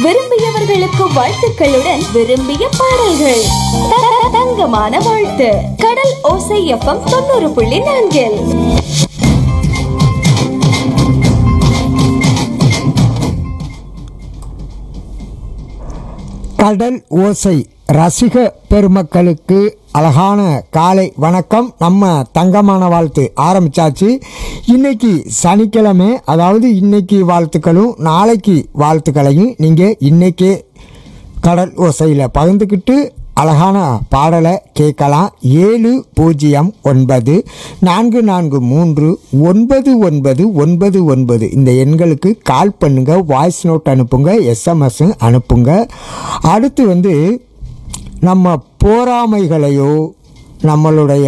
விரும்பியவர்களுக்கு வாழ்த்துக்களுடன் விரும்பிய பாடல்கள் த- த- தங்கமான வாழ்த்து கடல் ஓசை எஃப்எம் தொண்ணூறு புள்ளி நான்கில் கடல் ஓசை ரசிக பெருமக்களுக்கு அழகான காலை வணக்கம் நம்ம தங்கமான வாழ்த்து ஆரம்பிச்சாச்சு இன்னைக்கு சனிக்கிழமை அதாவது இன்னைக்கு வாழ்த்துக்களும் நாளைக்கு வாழ்த்துக்களையும் நீங்கள் இன்னைக்கே கடல் ஓசையில் பகிர்ந்துக்கிட்டு அழகான பாடலை கேட்கலாம் ஏழு பூஜ்ஜியம் ஒன்பது நான்கு நான்கு மூன்று ஒன்பது ஒன்பது ஒன்பது ஒன்பது இந்த எண்களுக்கு கால் பண்ணுங்க வாய்ஸ் நோட் அனுப்புங்க எஸ்எம்எஸ் அனுப்புங்க அடுத்து வந்து நம்ம போராமைகளையோ நம்மளுடைய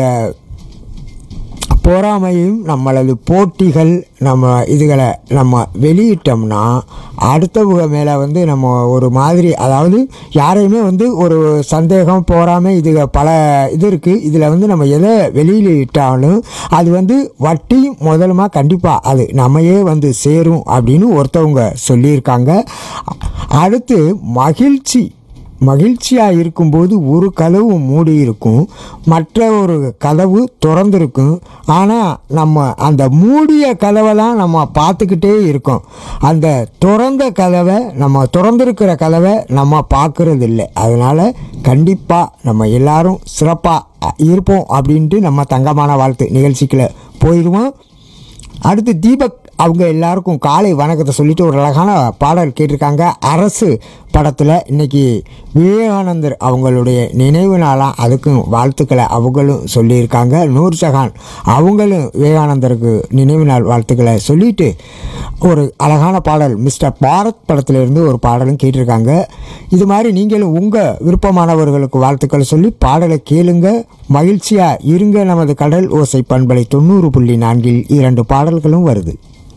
பொறாமையும் நம்மளது போட்டிகள் நம்ம இதுகளை நம்ம வெளியிட்டோம்னா அடுத்தவங்க மேலே வந்து நம்ம ஒரு மாதிரி அதாவது யாரையுமே வந்து ஒரு சந்தேகம் போறாமை இது பல இது இருக்குது இதில் வந்து நம்ம எதை வெளியிட்டாலும் அது வந்து வட்டி முதலுமா கண்டிப்பாக அது நம்மையே வந்து சேரும் அப்படின்னு ஒருத்தவங்க சொல்லியிருக்காங்க அடுத்து மகிழ்ச்சி மகிழ்ச்சியாக இருக்கும்போது ஒரு கதவு மூடி இருக்கும் மற்ற ஒரு கதவு திறந்திருக்கும் ஆனால் நம்ம அந்த மூடிய கதவெல்லாம் நம்ம பார்த்துக்கிட்டே இருக்கோம் அந்த திறந்த கதவை நம்ம திறந்திருக்கிற கதவை நம்ம பார்க்கறது இல்லை அதனால் கண்டிப்பாக நம்ம எல்லாரும் சிறப்பாக இருப்போம் அப்படின்ட்டு நம்ம தங்கமான வாழ்த்து நிகழ்ச்சிக்குள்ள போயிடுவோம் அடுத்து தீபக் அவங்க எல்லாருக்கும் காலை வணக்கத்தை சொல்லிட்டு ஒரு அழகான பாடல் கேட்டிருக்காங்க அரசு படத்தில் இன்னைக்கு விவேகானந்தர் அவங்களுடைய நினைவு நாளாக அதுக்கும் வாழ்த்துக்களை அவங்களும் சொல்லியிருக்காங்க நூர் ஜஹான் அவங்களும் விவேகானந்தருக்கு நினைவு நாள் வாழ்த்துக்களை சொல்லிட்டு ஒரு அழகான பாடல் மிஸ்டர் பாரத் படத்திலிருந்து ஒரு பாடலும் கேட்டிருக்காங்க இது மாதிரி நீங்களும் உங்கள் விருப்பமானவர்களுக்கு வாழ்த்துக்களை சொல்லி பாடலை கேளுங்க மகிழ்ச்சியாக இருங்க நமது கடல் ஓசை பண்பலை தொண்ணூறு புள்ளி நான்கில் இரண்டு பாடல்களும் வருது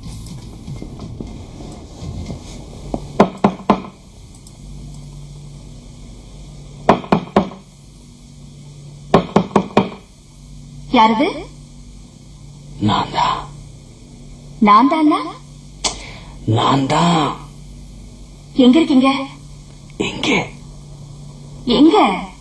யாரது நான் தான் நான் தானா நான் தான் எங்க இருக்கீங்க இங்கே எங்க